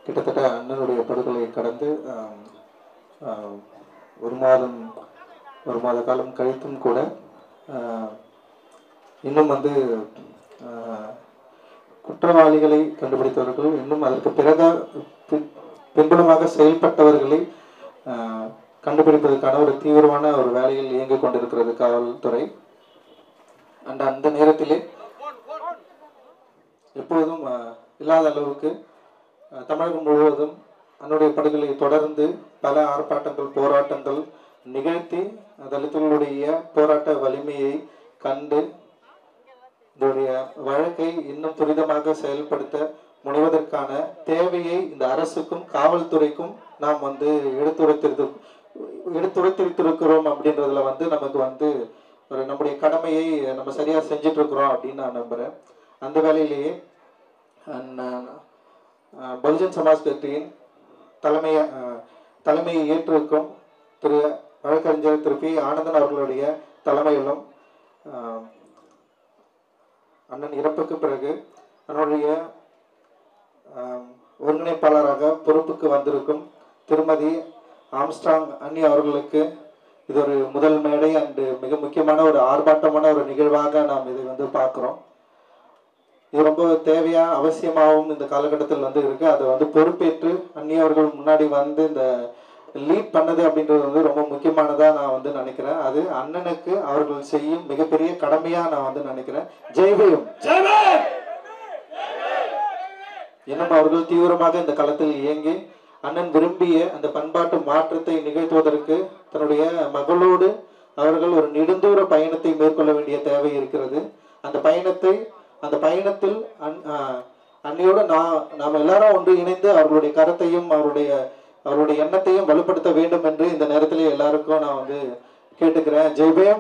கிட்டத்தட்ட அண்ணனுடைய படுகொலை கடந்து ஆம், ஆம், ஒரு மாதம் ஒரு மாத காலம் கழித்தும் கூட ஆ, இன்னும் வந்து ஆ, குற்றவாளிகளை கண்டுபிடித்தவர்கள் இன்னும் அதற்கு பிறகு பி- பின்புலமாக செயல்பட்டவர்களை ஆ, கண்டுபிடிப்பதற்கான ஒரு தீவிரமான ஒரு வேலையில் இயங்கிக் கொண்டிருக்கிறது காவல்துறை அண்ட் அந்த நேரத்திலே எப்போதும் அஹ், இல்லாத அளவுக்கு அஹ், தமிழகம் முழுவதும் அன்னுடைய படுகொலை தொடர்ந்து பல ஆர்ப்பாட்டங்கள் போராட்டங்கள் நிகழ்த்தி தலித்துகளுடைய போராட்ட வலிமையை கண்டு இதோடைய வழக்கை இன்னும் துரிதமாக செயல்படுத்த முனைவதற்கான தேவையை இந்த அரசுக்கும் காவல்துறைக்கும் நாம் வந்து எடுத்துரைத்திருத்து எடுத்துரைத்திருக்கிறோம் அப்படின்றதுல வந்து நமக்கு வந்து ஒரு நம்முடைய கடமையை நம்ம சரியா செஞ்சுட்டு இருக்கிறோம் அப்படின்னு நான் நம்புறேன் அந்த வேலையிலேயே அஹ், அஹ், பகுஜன் சமாஜ் கட்சியின் தலைமையை அஹ், தலைமையை ஏற்றிருக்கும் திரு வழக்கறிஞர் திரு பி ஆனந்தன் அவர்களுடைய தலைமையிலும் அஹ், அண்ணன் இறப்புக்கு பிறகு அண்ணனுடைய ஆம், ஒருங்கிணைப்பாளராக பொறுப்புக்கு வந்திருக்கும் திருமதி ஆம்ஸ்ட்ராங் அன்னி அவர்களுக்கு இது ஒரு முதல் மேடை அண்டு மிக முக்கியமான ஒரு ஆர்ப்பாட்டமான ஒரு நிகழ்வாக நாம் இதை வந்து பார்க்குறோம் இது ரொம்ப தேவையா அவசியமாகவும் இந்த காலகட்டத்தில் வந்து இருக்கு அதை வந்து பொறுப்பேற்று அன்னி அவர்கள் முன்னாடி வந்து இந்த லீட் பண்ணது அப்படின்றது வந்து ரொம்ப முக்கியமானதா நான் வந்து நினைக்கிறேன் அது அண்ணனுக்கு அவர்கள் செய்யும் மிகப்பெரிய கடமையா நான் வந்து நினைக்கிறேன் ஜெய்பீம் இன்னும் அவர்கள் தீவிரமாக இந்த களத்தில் இயங்கி அண்ணன் விரும்பிய அந்த பண்பாட்டு மாற்றத்தை நிகழ்த்துவதற்கு தன்னுடைய மகளோடு அவர்கள் ஒரு நெடுந்தூர பயணத்தை மேற்கொள்ள வேண்டிய தேவை இருக்கிறது அந்த பயணத்தை அந்த பயணத்தில் அன் ஆஹ் அன்னையோடு நான் நாம் எல்லாரும் ஒன்று இணைந்து அவர்களுடைய கருத்தையும் அவருடைய அவருடைய எண்ணத்தையும் வலுப்படுத்த வேண்டும் என்று இந்த நேரத்தில் எல்லாருக்கும் நான் வந்து கேட்டுக்கிறேன் ஜெய்பேம்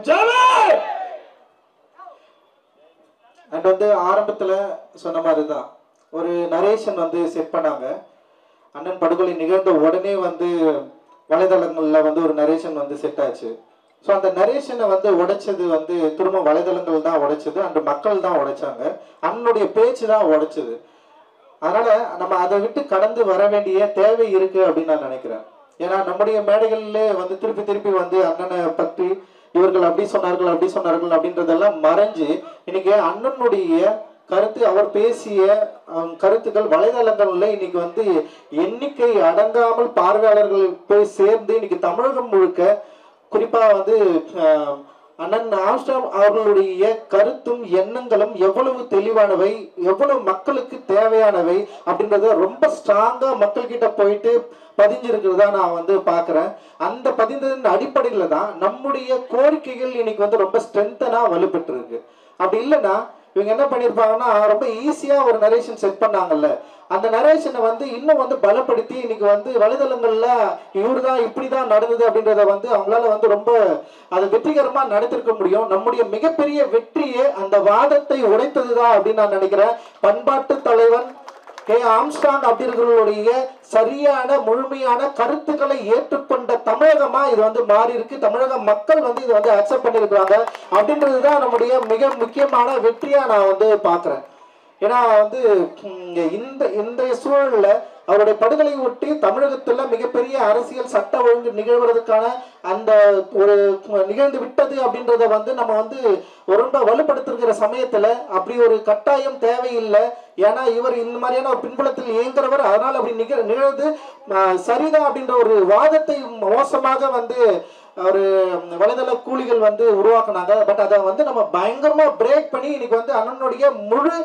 அண்ட் வந்து ஆரம்பத்துல சொன்ன மாதிரி தான் ஒரு நரேஷன் வந்து செட் பண்ணாங்க அண்ணன் படுகொலை நிகழ்ந்த உடனே வந்து வலைதளங்கள்ல வந்து ஒரு நரேஷன் வந்து செட் ஆச்சு ஸோ அந்த நரேஷனை வந்து உடைச்சது வந்து திரும்ப வலைதளங்கள் தான் உடைச்சது அண்ட் மக்கள் தான் உடைச்சாங்க அண்ணனுடைய பேச்சு தான் உடைச்சது அதனால நம்ம அதை விட்டு கடந்து வர வேண்டிய தேவை இருக்கு அப்படின்னு நான் நினைக்கிறேன் ஏன்னா நம்முடைய மேடைகள்ல வந்து திருப்பி திருப்பி வந்து அண்ணனை பற்றி இவர்கள் அப்படி சொன்னார்கள் அப்படி சொன்னார்கள் அப்படின்றதெல்லாம் மறைஞ்சு இன்னைக்கு அண்ணனுடைய கருத்து அவர் பேசிய அஹ், கருத்துக்கள் வலைதளங்கள்ல இன்னைக்கு வந்து எண்ணிக்கை அடங்காமல் பார்வையாளர்கள் போய் சேர்ந்து இன்னைக்கு தமிழகம் முழுக்க குறிப்பா வந்து அஹ், அண்ணன் ஆம்ஸ்டாம் அவர்களுடைய கருத்தும் எண்ணங்களும் எவ்வளவு தெளிவானவை எவ்வளவு மக்களுக்கு தேவையானவை அப்படின்றத ரொம்ப ஸ்ட்ராங்கா மக்கள் கிட்ட போயிட்டு பதிஞ்சிருக்கிறதா நான் வந்து பாக்குறேன் அந்த பதிந்ததன் அடிப்படையில தான் நம்முடைய கோரிக்கைகள் இன்னைக்கு வந்து ரொம்ப ஸ்ட்ரென்தனா வலுப்பெற்று இருக்கு அப்படி இல்லைன்னா இவங்க என்ன பண்ணியிருப்பாங்கன்னா ரொம்ப ஈஸியா ஒரு நரேஷன் செட் பண்ணாங்கல்ல அந்த நரேஷனை வந்து இன்னும் வந்து பலப்படுத்தி இன்னைக்கு வந்து வலைதளங்கள்ல இவரு தான் இப்படிதான் நடந்தது அப்படின்றத வந்து அவங்களால வந்து ரொம்ப அதை வெற்றிகரமா நடத்திருக்க முடியும் நம்முடைய மிகப்பெரிய வெற்றியே அந்த வாதத்தை உடைத்ததுதான் அப்படின்னு நான் நினைக்கிறேன் பண்பாட்டு தலைவன் கே ஆம்ஸ்டாங் அப்படிங்கிறவர்களுடைய சரியான முழுமையான கருத்துக்களை ஏற்றுக்கொண்ட தமிழகமா இது வந்து மாறி இருக்கு தமிழக மக்கள் வந்து இது வந்து அக்செப்ட் பண்ணியிருக்கிறாங்க அப்படின்றதுதான் நம்முடைய மிக முக்கியமான வெற்றியா நான் வந்து பாக்குறேன் ஏன்னா வந்து இங்க இந்த இன்றைய சூழல்ல அவருடைய படுகொலை ஒட்டி தமிழகத்துல மிகப்பெரிய அரசியல் சட்ட ஒழுங்கு நிகழ்வதற்கான அந்த ஒரு நிகழ்ந்து விட்டது அப்படின்றத வந்து நம்ம வந்து ரொம்ப வலுப்படுத்துகிற சமயத்துல அப்படி ஒரு கட்டாயம் தேவையில்லை ஏன்னா இவர் இந்த மாதிரியான ஒரு பின்புலத்தில் இயங்குறவர் அதனால அப்படி நிக நிகழ்ந்து ஆஹ், சரிதான் அப்படின்ற ஒரு வாதத்தை மோசமாக வந்து ஒரு வலைதள கூலிகள் வந்து உருவாக்குனாங்க பட் அதை வந்து நம்ம பயங்கரமா பிரேக் பண்ணி இன்னைக்கு வந்து அண்ணனுடைய முழு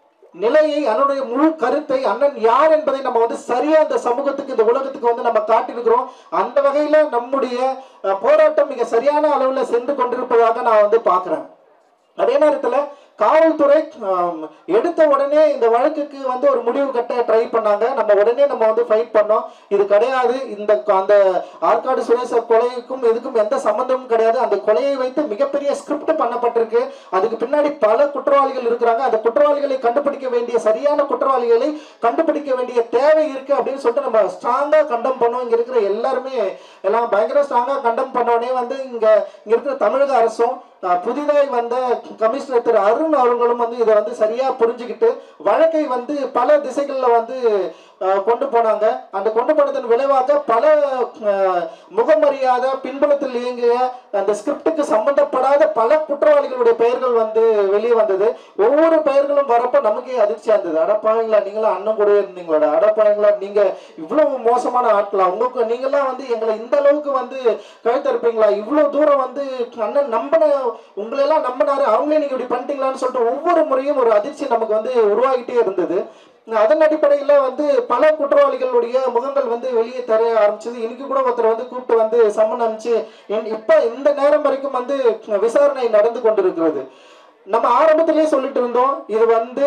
நிலையை அண்ணனுடைய முழு கருத்தை அண்ணன் யார் என்பதை நம்ம வந்து சரியா இந்த சமூகத்துக்கு இந்த உலகத்துக்கு வந்து நம்ம காட்டியிருக்கிறோம் அந்த வகையில நம்முடைய அஹ், போராட்டம் மிக சரியான அளவுல சென்று கொண்டிருப்பதாக நான் வந்து பாக்குறேன் அதே நேரத்துல காவல்துறை ஆம், எடுத்த உடனே இந்த வழக்குக்கு வந்து ஒரு முடிவு கட்ட ட்ரை பண்ணாங்க நம்ம உடனே நம்ம வந்து ஃபைட் பண்ணோம் இது கிடையாது இந்த அந்த ஆற்காடு சுரேஷ கொலைக்கும் இதுக்கும் எந்த சம்பந்தமும் கிடையாது அந்த கொலையை வைத்து மிகப்பெரிய ஸ்கிரிப்ட் பண்ணப்பட்டிருக்கு அதுக்கு பின்னாடி பல குற்றவாளிகள் இருக்கிறாங்க அந்த குற்றவாளிகளை கண்டுபிடிக்க வேண்டிய சரியான குற்றவாளிகளை கண்டுபிடிக்க வேண்டிய தேவை இருக்கு அப்படின்னு சொல்லிட்டு நம்ம ஸ்ட்ராங்கா கண்டம் பண்ணோம் இங்க இருக்கிற எல்லாருமே எல்லாம் பயங்கர ஸ்ட்ராங்கா கண்டம் பண்ணோடனே வந்து இங்க இங்க இருக்கிற தமிழக அரசும் அஹ், புதிதாய் வந்த கமிஷனர் திரு அருண் அவர்களும் வந்து இதை வந்து சரியா புரிஞ்சுக்கிட்டு வழக்கை வந்து பல திசைகள்ல வந்து அஹ், கொண்டு போனாங்க அந்த கொண்டு போனதன் விளைவாக பல அஹ், முகமறியாத பின்புலத்தில் இயங்கிய அந்த ஸ்கிரிப்டுக்கு சம்பந்தப்படாத பல குற்றவாளிகளுடைய பெயர்கள் வந்து வெளியே வந்தது ஒவ்வொரு பெயர்களும் வரப்ப நமக்கே அதிர்ச்சியா இருந்தது அடப்பாங்களா நீங்களும் அண்ணன் கூட இருந்தீங்களோட அடப்பாங்களா நீங்க இவ்வளவு மோசமான ஆட்களா உங்களுக்கு நீங்களாம் வந்து எங்களை இந்த அளவுக்கு வந்து கழுத்தறுப்பீங்களா இவ்வளவு தூரம் வந்து அண்ணன் நம்பின உங்களை எல்லாம் நம்பினாரு அவங்களே நீங்க இப்படி பண்ணிட்டீங்களான்னு சொல்லிட்டு ஒவ்வொரு முறையும் ஒரு அதிர்ச்சி நமக்கு வந்து உருவாகிட்டே இருந்தது அதன் அடிப்படையில் வந்து பல குற்றவாளிகளுடைய முகங்கள் வந்து வெளியே தர ஆரம்பிச்சது இன்னைக்கு கூட ஒருத்தர் வந்து கூப்பிட்டு வந்து சம்மன் அனுப்பிச்சு இன்- இப்ப இந்த நேரம் வரைக்கும் வந்து விசாரணை நடந்து கொண்டிருக்கிறது நம்ம ஆரம்பத்திலேயே சொல்லிட்டு இருந்தோம் இது வந்து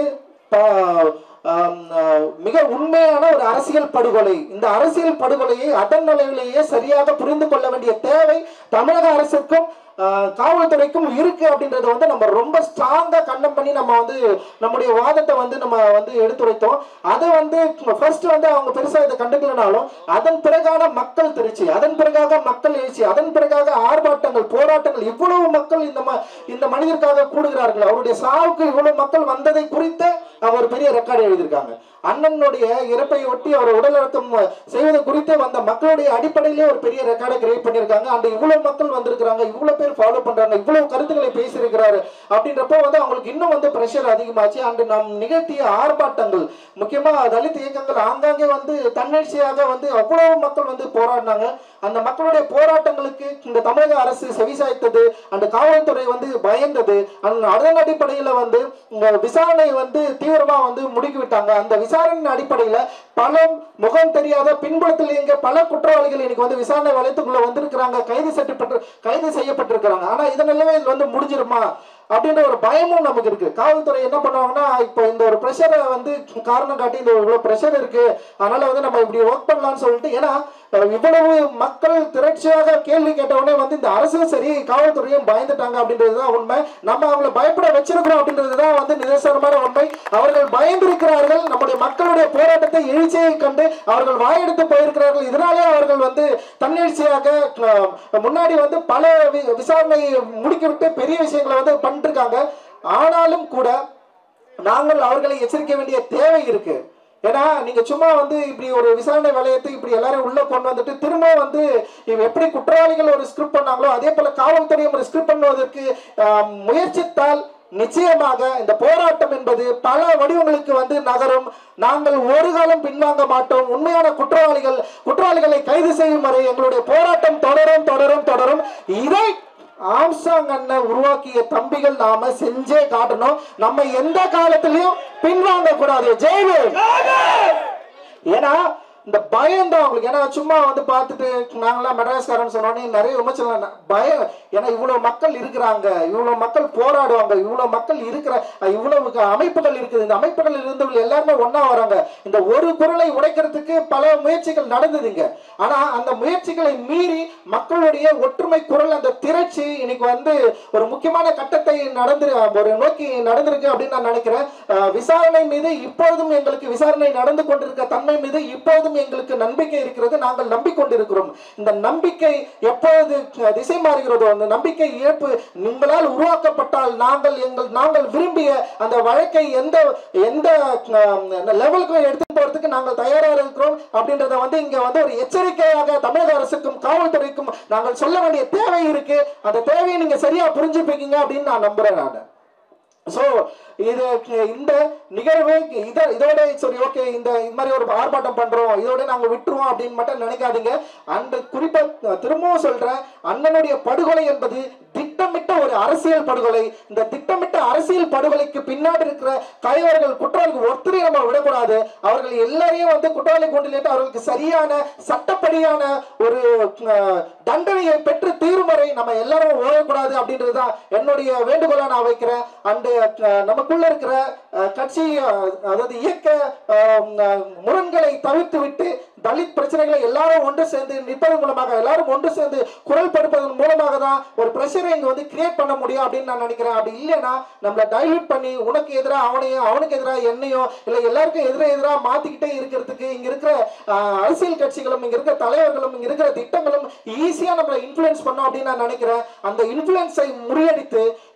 ப- ஆம், ஆஹ், மிக உண்மையான ஒரு அரசியல் படுகொலை இந்த அரசியல் படுகொலையை அதன் நிலையிலேயே சரியாக புரிந்து கொள்ள வேண்டிய தேவை தமிழக அரசுக்கும் ஆஹ், காவல்துறைக்கும் இருக்கு அப்படின்றத வந்து நம்ம ரொம்ப ஸ்ட்ராங்கா கண்டம் பண்ணி நம்ம வந்து நம்முடைய வாதத்தை வந்து நம்ம வந்து எடுத்துரைத்தோம் அதை வந்து ஃபர்ஸ்ட் வந்து அவங்க பெருசா இதை கண்டுக்கலனாலும் அதன் பிறகான மக்கள் திருச்சி அதன் பிறகாக மக்கள் எழுச்சி அதன் பிறகாக ஆர்ப்பாட்டங்கள் போராட்டங்கள் இவ்வளவு மக்கள் இந்த ம- இந்த மனிதருக்காக கூடுகிறார்கள் அவருடைய சாவுக்கு இவ்வளவு மக்கள் வந்ததை குறித்து அவர் பெரிய ரெக்கார்டு எழுதியிருக்காங்க அண்ணனுடைய இறப்பை ஒட்டி அவர் உடலடக்கம் செய்வது குறித்து வந்த மக்களுடைய அடிப்படையிலே ஒரு பெரிய ரெக்கார்டை கிரியேட் பண்ணியிருக்காங்க அந்த இவ்வளவு மக்கள் வந்திருக்கிறாங்க இவ்வளவு பேர் ஃபாலோ பண்றாங்க இவ்வளவு கருத்துக்களை பேசியிருக்கிறாரு அப்படின்றப்போ வந்து அவங்களுக்கு இன்னும் வந்து பிரஷர் அதிகமாச்சு அண்ட் நாம் நிகழ்த்திய ஆர்ப்பாட்டங்கள் முக்கியமா தலித் இயக்கங்கள் ஆங்காங்கே வந்து தன்னெழுச்சியாக வந்து அவ்வளவு மக்கள் வந்து போராடினாங்க அந்த மக்களுடைய போராட்டங்களுக்கு இந்த தமிழக அரசு செவிசாய்த்தது அந்த காவல்துறை வந்து பயந்தது அந்த அதன் அடிப்படையில் வந்து இந்த விசாரணை வந்து தீவிரமா வந்து முடுக்கி விட்டாங்க அந்த விசாரணையின் அடிப்படையில் பல முகம் தெரியாத பின்புலத்தில் இயங்க பல குற்றவாளிகள் இன்னைக்கு வந்து விசாரணை வளையத்துக்குள்ள வந்திருக்கிறாங்க கைது செய்யப்பட்டு கைது செய்யப்பட்டிருக்கிறாங்க ஆனா இதனாலவே இது வந்து முடிஞ்சிருமா அப்படின்ற ஒரு பயமும் நமக்கு இருக்கு காவல்துறை என்ன பண்ணுவாங்கன்னா இப்போ இந்த ஒரு ப்ரெஷரை வந்து காரணம் காட்டி இந்த இவ்வளவு ப்ரெஷர் இருக்கு அதனால வந்து நம்ம இப்படி ஒர்க் பண்ணலாம்னு சொல்லிட்டு ஏன்னா அஹ், இவ்வளவு மக்கள் திரட்சியாக கேள்வி கேட்ட உடனே வந்து இந்த அரசும் சரி காவல்துறையும் பயந்துட்டாங்க அப்படின்றது தான் உண்மை நம்ம அவங்கள பயப்பட வச்சிருக்கிறோம் அப்படின்றது தான் வந்து நிதர்சனமான உண்மை அவர்கள் பயந்திருக்கிறார்கள் நம்முடைய மக்களுடைய போராட்டத்தை எழுச்சியை கண்டு அவர்கள் வாயெடுத்து போயிருக்கிறார்கள் இதனாலே அவர்கள் வந்து தன்னெழுச்சியாக அஹ், முன்னாடி வந்து பல வி- விசாரணை முடிக்கிவிட்டு பெரிய விஷயங்களை வந்து பண்ணிட்டு இருக்காங்க ஆனாலும் கூட நாங்கள் அவர்களை எச்சரிக்க வேண்டிய தேவை இருக்கு ஏன்னா நீங்க சும்மா வந்து இப்படி ஒரு விசாரணை வளையத்தை இப்படி எல்லாரும் உள்ள கொண்டு வந்துட்டு திரும்ப வந்து இவ எப்படி குற்றவாளிகள் ஒரு ஸ்கிரிப்ட் பண்ணாங்களோ அதே போல காவல்துறையும் ஒரு ஸ்கிரிப்ட் பண்ணுவதற்கு ஆஹ், முயற்சித்தால் நிச்சயமாக இந்த போராட்டம் என்பது பல வடிவங்களுக்கு வந்து நகரும் நாங்கள் ஒரு காலம் பின்வாங்க மாட்டோம் உண்மையான குற்றவாளிகள் குற்றவாளிகளை கைது செய்யும் வரை எங்களுடைய போராட்டம் தொடரும் தொடரும் தொடரும் இதை ஆம்சாங் அண்ணன் உருவாக்கிய தம்பிகள் நாம செஞ்சே காட்டணும் நம்ம எந்த காலத்திலையும் பின்வாங்க கூடாது ஜெய்வேல் ஏன்னா இந்த பயம் தான் அவங்களுக்கு ஏன்னா சும்மா வந்து பார்த்துட்டு நாங்களாம் மெட்ராஸ்காரன் சொன்னோன்னே நிறைய விமர்சனம் ந- பயம் ஏன்னா இவ்வளவு மக்கள் இருக்கிறாங்க இவ்வளவு மக்கள் போராடுவாங்க இவ்வளவு மக்கள் இருக்கிற அஹ், இவ்வளவு க- அமைப்புகள் இருக்குது இந்த அமைப்புகள் இருந்தவங்க எல்லாருமே ஒண்ணா வராங்க இந்த ஒரு குரலை உடைக்கிறதுக்கு பல முயற்சிகள் நடந்ததுங்க ஆனா அந்த முயற்சிகளை மீறி மக்களுடைய ஒற்றுமை குரல் அந்த திரட்சி இன்னைக்கு வந்து ஒரு முக்கியமான கட்டத்தை நடந்து ஒரு நோக்கி நடந்திருக்கு அப்படின்னு நான் நினைக்கிறேன் அஹ், விசாரணை மீது இப்பொழுதும் எங்களுக்கு விசாரணை நடந்து கொண்டிருக்க தன்மை மீது இப்பொழுதும் எங்களுக்கு நம்பிக்கை இருக்கிறது நாங்கள் நம்பிக்கொண்டிருக்கிறோம் இந்த நம்பிக்கை எப்பொழுது அஹ், திசை மாறுகிறதோ அந்த நம்பிக்கை இழப்பு உங்களால் உருவாக்கப்பட்டால் நாங்கள் எங்கள் நாங்கள் விரும்பிய அந்த வழக்கை எந்த எந்த லெவலுக்கு எடுத்து போறதுக்கு நாங்கள் தயாராக இருக்கிறோம் அப்படின்றத வந்து இங்க வந்து ஒரு எச்சரிக்கையாக தமிழக அரசுக்கும் காவல்துறைக்கும் நாங்கள் சொல்ல வேண்டிய தேவை இருக்கு அந்த தேவையை நீங்க சரியா புரிஞ்சுப்பீங்க அப்படின்னு நான் நம்புறேன் நான் ஸோ இது இந்த நிகழ்வு இத இதோட சரி ஓகே இந்த இந்த மாதிரி ஒரு ஆர்ப்பாட்டம் பண்றோம் இதோட நாங்க விட்டுருவோம் அப்படின்னு மட்டும் நினைக்காதீங்க அந்த குறிப்பா நான் திரும்பவும் சொல்றேன் அண்ணனுடைய படுகொலை என்பது திட்டமிட்ட ஒரு அரசியல் படுகொலை இந்த திட்டமிட்ட அரசியல் படுகொலைக்கு பின்னாடி இருக்கிற கைவர்கள் குற்றவாளிகள் ஒருத்தரையும் நம்ம விடக்கூடாது அவர்கள் எல்லாரையும் வந்து குற்றவாளி கொண்டு அவர்களுக்கு சரியான சட்டப்படியான ஒரு அஹ், தண்டனையை பெற்று தீரும் வரை நம்ம எல்லாரும் ஓயக்கூடாது அப்படின்றது தான் என்னுடைய வேண்டுகோளா நான் வைக்கிறேன் அண்டு நமக்குள்ள இருக்கிற அஹ், கட்சி அஹ், அதாவது இயக்க அஹ், அஹ், முரண்களை தவிர்த்து விட்டு தலித் பிரச்சனைகளை எல்லாரும் ஒன்று சேர்ந்து நிற்பதன் மூலமாக எல்லாரும் ஒன்று சேர்ந்து குரல் படுப்பதன் மூலமாக தான் ஒரு பிரஷரை இங்க வந்து கிரியேட் பண்ண முடியும் அப்படின்னு நான் நினைக்கிறேன் அப்படி இல்லைன்னா நம்மளை டைல்யூட் பண்ணி உனக்கு எதிராக அவனையும் அவனுக்கு எதிராக என்னையும் இல்லை எல்லாருக்கும் எதிராக எதிராக மாத்திக்கிட்டே இருக்கிறதுக்கு இங்க இருக்கிற ஆஹ், அரசியல் கட்சிகளும் இங்க இருக்கிற தலைவர்களும் இங்க இருக்கிற திட்டங்களும் ஈஸியா நம்மளை இன்ஃப்ளூயன்ஸ் பண்ணோம் அப்படின்னு நான் நினைக்கிறேன் அந்த இன்ஃப்ளூயன்ஸை முறியடித்து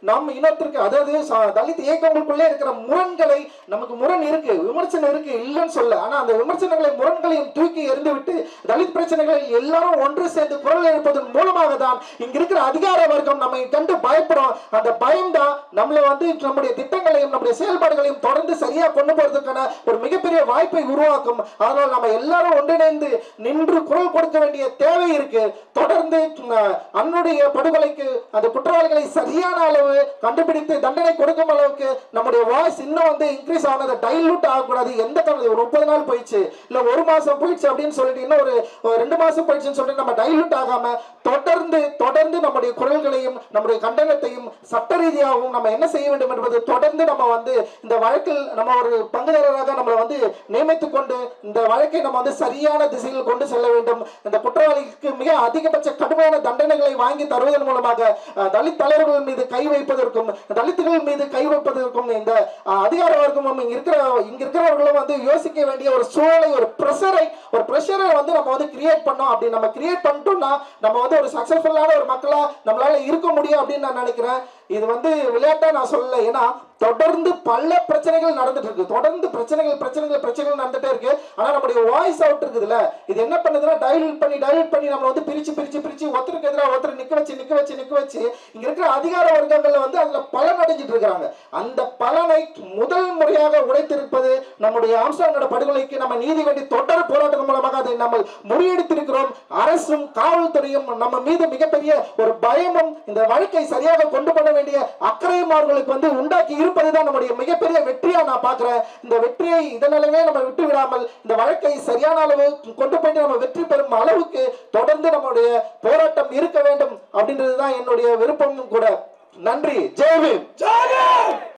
நம்ம இனத்திற்கு அதாவது ச- தலித் இயக்கங்களுக்குள்ளே இருக்கிற முரண்களை நமக்கு முரண் இருக்கு விமர்சனம் இருக்கு இல்லைன்னு சொல்ல ஆனா அந்த விமர்சனங்களை முரண்களையும் தூக்கி எறிந்து விட்டு தலித் பிரச்சனைகளை எல்லாரும் ஒன்று சேர்ந்து குரல் எழுப்பதன் மூலமாக தான் இங்க இருக்கிற அதிகார வர்க்கம் நம்மை கண்டு பயப்படும் அந்த பயம் தான் நம்மளை வந்து நம்முடைய திட்டங்களையும் நம்முடைய செயல்பாடுகளையும் தொடர்ந்து சரியா கொண்டு போறதுக்கான ஒரு மிகப்பெரிய வாய்ப்பை உருவாக்கும் அதனால் நம்ம எல்லாரும் ஒன்றிணைந்து நின்று குரல் கொடுக்க வேண்டிய தேவை இருக்கு தொடர்ந்து அஹ், அன்னுடைய படுகொலைக்கு அந்த குற்றவாளிகளை சரியான அளவு கண்டுபிடித்து தண்டனை கொடுக்கும் அளவுக்கு நம்முடைய வாய்ஸ் இன்னும் வந்து இன்க்ரீஸ் ஆனது டைலூட் ஆகக்கூடாது எந்த காரணம் ஒரு முப்பது நாள் போயிடுச்சு இல்ல ஒரு மாசம் போயிடுச்சு அப்படின்னு சொல்லிட்டு இன்னும் ஒரு ஒரு ரெண்டு மாசம் போயிடுச்சுன்னு சொல்லிட்டு நம்ம டைலூட் ஆகாம தொடர்ந்து தொடர்ந்து நம்முடைய குரல்களையும் நம்முடைய கண்டனத்தையும் சட்ட ரீதியாகவும் நம்ம என்ன செய்ய வேண்டும் என்பது தொடர்ந்து நம்ம வந்து இந்த வழக்கில் நம்ம ஒரு பங்குதாரராக நம்மளை வந்து நியமித்துக் கொண்டு இந்த வழக்கை நம்ம வந்து சரியான திசையில் கொண்டு செல்ல வேண்டும் இந்த குற்றவாளிக்கு மிக அதிகபட்ச கடுமையான தண்டனைகளை வாங்கி தருவதன் மூலமாக அஹ், தலித் தலைவர்கள் மீது கை வைப்பதற்கும் தலித்துகள் மீது கை வைப்பதற்கும் இந்த அஹ், அதிகார வர்க்கமும் இங்க இருக்கிற இங்க இருக்கிறவர்களும் வந்து யோசிக்க வேண்டிய ஒரு சூழலை ஒரு ப்ரெஷரை ஒரு ப்ரெஷரை வந்து நம்ம வந்து கிரியேட் பண்ணோம் அப்படி நம்ம கிரியேட் பண்ணிட்டோம்னா நம்ம வந்து ஒரு சக்சஸ்ஃபுல்லான ஒரு மக்களா நம்மளால இருக்க முடியும் அப்படின்னு நான் நினைக்கிறேன் இது வந்து விளையாட்டா நான் சொல்லல ஏன்னா தொடர்ந்து பல பிரச்சனைகள் நடந்துட்டு இருக்கு தொடர்ந்து பிரச்சனைகள் பிரச்சனைகள் பிரச்சனைகள் நடந்துட்டே இருக்கு ஆனா நம்முடைய வாய்ஸ் அவுட் இருக்குதுல்ல இது என்ன பண்ணுதுன்னா டைலூட் பண்ணி டைலூட் பண்ணி நம்ம வந்து பிரிச்சு பிரிச்சு பிரிச்சு ஒருத்தருக்கு எதிராக ஒருத்தர் நிக்க வச்சு நிக்க வச்சு நிக்க வச்சு இங்க இருக்கிற அதிகார வர்க்கங்கள்ல வந்து அதுல பலன் அடைஞ்சிட்டு இருக்காங்க அந்த பலனை முதல் முறையாக உடைத்திருப்பது நம்முடைய ஆம்ஸ்டாங்கோட படுகொலைக்கு நம்ம நீதி வேண்டி தொடர் போராட்டம் மூலமாக அதை நம்ம முறியடித்திருக்கிறோம் அரசும் காவல்துறையும் நம்ம மீது மிகப்பெரிய ஒரு பயமும் இந்த வழக்கை சரியாக கொண்டு போக வேண்டிய அக்கறையும் அவர்களுக்கு வந்து உண்டாக்கி இருப்பதுதான் நம்முடைய மிகப்பெரிய வெற்றியா நான் பார்க்கிறேன் இந்த வெற்றியை இதனாலவே நம்ம விட்டு விடாமல் இந்த வழக்கை சரியான அளவு கொண்டு போயிட்டு நம்ம வெற்றி பெறும் அளவுக்கு தொடர்ந்து நம்முடைய போராட்டம் இருக்க வேண்டும் அப்படின்றதுதான் என்னுடைய விருப்பமும் கூட நன்றி ஜெயவீம்